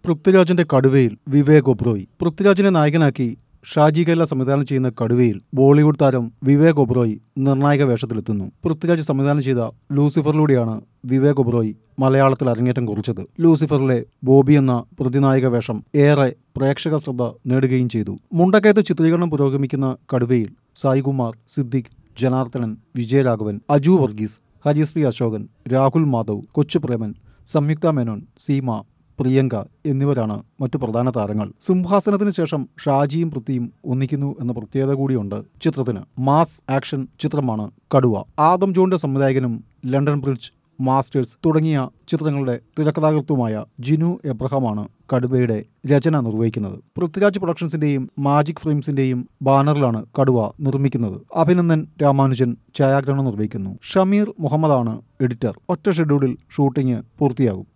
പൃഥ്വിരാജിന്റെ കടുവയിൽ വിവേക് ഒബ്രോയ് പൃഥ്വിരാജിനെ നായകനാക്കി ഷാജി കൈല സംവിധാനം ചെയ്യുന്ന കടുവയിൽ ബോളിവുഡ് താരം വിവേക് ഒബ്രോയ് നിർണായക വേഷത്തിലെത്തുന്നു പൃഥ്വിരാജ് സംവിധാനം ചെയ്ത ലൂസിഫറിലൂടെയാണ് വിവേക് ഒബ്രോയ് മലയാളത്തിൽ അരങ്ങേറ്റം കുറിച്ചത് ലൂസിഫറിലെ ബോബി എന്ന പ്രതിനായക വേഷം ഏറെ പ്രേക്ഷക ശ്രദ്ധ നേടുകയും ചെയ്തു മുണ്ടക്കയത്ത് ചിത്രീകരണം പുരോഗമിക്കുന്ന കടുവയിൽ സായികുമാർ സിദ്ദിഖ് ജനാർദ്ദനൻ വിജയരാഘവൻ അജു വർഗീസ് ഹരിശ്രീ അശോകൻ രാഹുൽ മാധവ് കൊച്ചുപ്രേമൻ സംയുക്ത മേനോൻ സീമ പ്രിയങ്ക എന്നിവരാണ് മറ്റു പ്രധാന താരങ്ങൾ സിംഹാസനത്തിന് ശേഷം ഷാജിയും പൃഥ്വിയും ഒന്നിക്കുന്നു എന്ന പ്രത്യേകത കൂടിയുണ്ട് ചിത്രത്തിന് മാസ് ആക്ഷൻ ചിത്രമാണ് കടുവ ആദം ജോണിന്റെ സംവിധായകനും ലണ്ടൻ ബ്രിഡ്ജ് മാസ്റ്റേഴ്സ് തുടങ്ങിയ ചിത്രങ്ങളുടെ തിരക്കഥാകൃത്തുമായ ജിനു എബ്രഹാമാണ് കടുവയുടെ രചന നിർവഹിക്കുന്നത് പൃഥ്വിരാജ് പ്രൊഡക്ഷൻസിന്റെയും മാജിക് ഫിലിംസിന്റെയും ബാനറിലാണ് കടുവ നിർമ്മിക്കുന്നത് അഭിനന്ദൻ രാമാനുജൻ ഛായാഗ്രഹണം നിർവഹിക്കുന്നു ഷമീർ മുഹമ്മദാണ് എഡിറ്റർ ഒറ്റ ഷെഡ്യൂളിൽ ഷൂട്ടിംഗ് പൂർത്തിയാകും